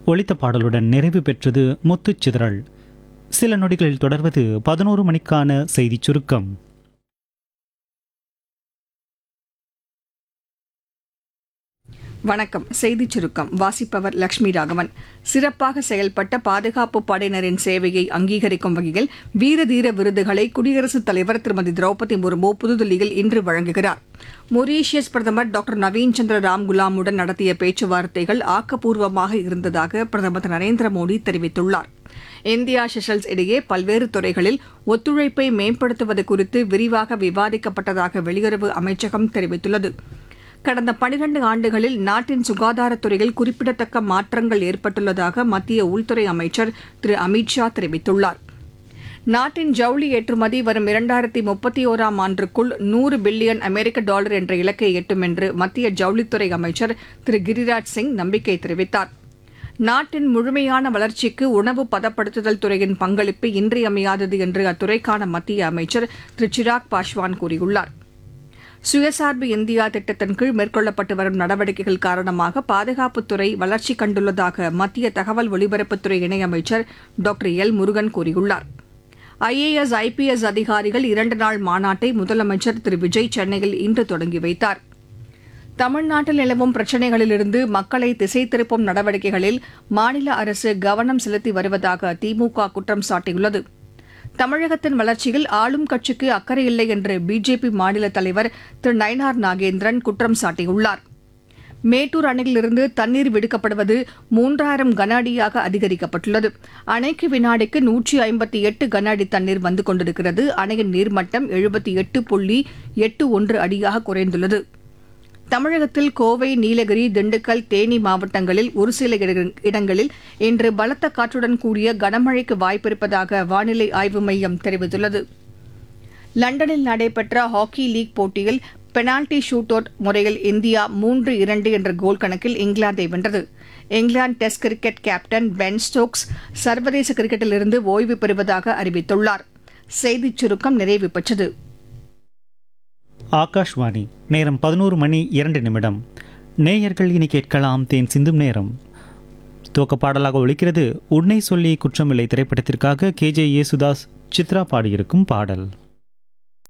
ஒலித்த பாடலுடன் நிறைவு பெற்றது முத்துச்சிதறல் சில நொடிகளில் தொடர்வது பதினோரு மணிக்கான செய்திச் சுருக்கம் வணக்கம் செய்திச் சுருக்கம் வாசிப்பவர் லட்சுமி ராகவன் சிறப்பாக செயல்பட்ட பாதுகாப்பு படையினரின் சேவையை அங்கீகரிக்கும் வகையில் வீர தீர விருதுகளை குடியரசுத் தலைவர் திருமதி திரௌபதி முர்மு புதுதில்லியில் இன்று வழங்குகிறார் மொரீஷியஸ் பிரதமர் டாக்டர் நவீன் சந்திர ராம்குலாமுடன் நடத்திய பேச்சுவார்த்தைகள் ஆக்கப்பூர்வமாக இருந்ததாக பிரதமர் திரு நரேந்திர மோடி தெரிவித்துள்ளார் இந்தியா செஷல்ஸ் இடையே பல்வேறு துறைகளில் ஒத்துழைப்பை மேம்படுத்துவது குறித்து விரிவாக விவாதிக்கப்பட்டதாக வெளியுறவு அமைச்சகம் தெரிவித்துள்ளது கடந்த பனிரண்டு ஆண்டுகளில் நாட்டின் சுகாதாரத்துறையில் குறிப்பிடத்தக்க மாற்றங்கள் ஏற்பட்டுள்ளதாக மத்திய உள்துறை அமைச்சர் திரு அமித் ஷா தெரிவித்துள்ளார் நாட்டின் ஜவுளி ஏற்றுமதி வரும் இரண்டாயிரத்தி முப்பத்தி ஓராம் ஆண்டுக்குள் நூறு பில்லியன் அமெரிக்க டாலர் என்ற இலக்கை எட்டும் என்று மத்திய ஜவுளித்துறை அமைச்சர் திரு கிரிராஜ் சிங் நம்பிக்கை தெரிவித்தார் நாட்டின் முழுமையான வளர்ச்சிக்கு உணவு பதப்படுத்துதல் துறையின் பங்களிப்பு இன்றியமையாதது என்று அத்துறைக்கான மத்திய அமைச்சர் திரு சிராக் பாஸ்வான் கூறியுள்ளார் சுயசார்பு இந்தியா திட்டத்தின் கீழ் மேற்கொள்ளப்பட்டு வரும் நடவடிக்கைகள் காரணமாக பாதுகாப்புத்துறை வளர்ச்சி கண்டுள்ளதாக மத்திய தகவல் ஒலிபரப்புத்துறை இணையமைச்சர் டாக்டர் எல் முருகன் கூறியுள்ளார் ஐஏஎஸ் ஐபிஎஸ் அதிகாரிகள் இரண்டு நாள் மாநாட்டை முதலமைச்சர் திரு விஜய் சென்னையில் இன்று தொடங்கி வைத்தார் தமிழ்நாட்டில் நிலவும் பிரச்சினைகளிலிருந்து மக்களை திசை திருப்பும் நடவடிக்கைகளில் மாநில அரசு கவனம் செலுத்தி வருவதாக திமுக குற்றம் சாட்டியுள்ளது தமிழகத்தின் வளர்ச்சியில் ஆளும் கட்சிக்கு அக்கறை இல்லை என்று பிஜேபி மாநில தலைவர் திரு நயனார் நாகேந்திரன் குற்றம் சாட்டியுள்ளார் மேட்டூர் அணையிலிருந்து தண்ணீர் விடுக்கப்படுவது மூன்றாயிரம் கன அடியாக அதிகரிக்கப்பட்டுள்ளது அணைக்கு வினாடிக்கு நூற்றி ஐம்பத்தி எட்டு கன அடி தண்ணீர் வந்து கொண்டிருக்கிறது அணையின் நீர்மட்டம் எழுபத்தி எட்டு புள்ளி எட்டு ஒன்று அடியாக குறைந்துள்ளது தமிழகத்தில் கோவை நீலகிரி திண்டுக்கல் தேனி மாவட்டங்களில் ஒரு சில இட- இடங்களில் இன்று பலத்த காற்றுடன் கூடிய கனமழைக்கு வாய்ப்பிருப்பதாக வானிலை ஆய்வு மையம் தெரிவித்துள்ளது லண்டனில் நடைபெற்ற ஹாக்கி லீக் போட்டியில் பெனால்டி ஷூட் அவுட் முறையில் இந்தியா மூன்று இரண்டு என்ற கோல் கணக்கில் இங்கிலாந்தை வென்றது England test cricket captain Ben Stokes சர்வதேச கிரிக்கெட்டிலிருந்து ஓய்வு பெறுவதாக அறிவித்துள்ளார் செய்திச் சுருக்கம் நிறைவு பெற்றது ஆகாஷ்வாணி நேரம் பதினோரு மணி இரண்டு நிமிடம் நேயர்கள் இனி கேட்கலாம் தேன் சிந்தும் நேரம் துவக்க பாடலாக ஒலிக்கிறது உன்னை சொல்லி குற்றமில்லை திரைப்படத்திற்காக கேஜே யேசுதாஸ் சித்ரா பாடியிருக்கும் பாடல்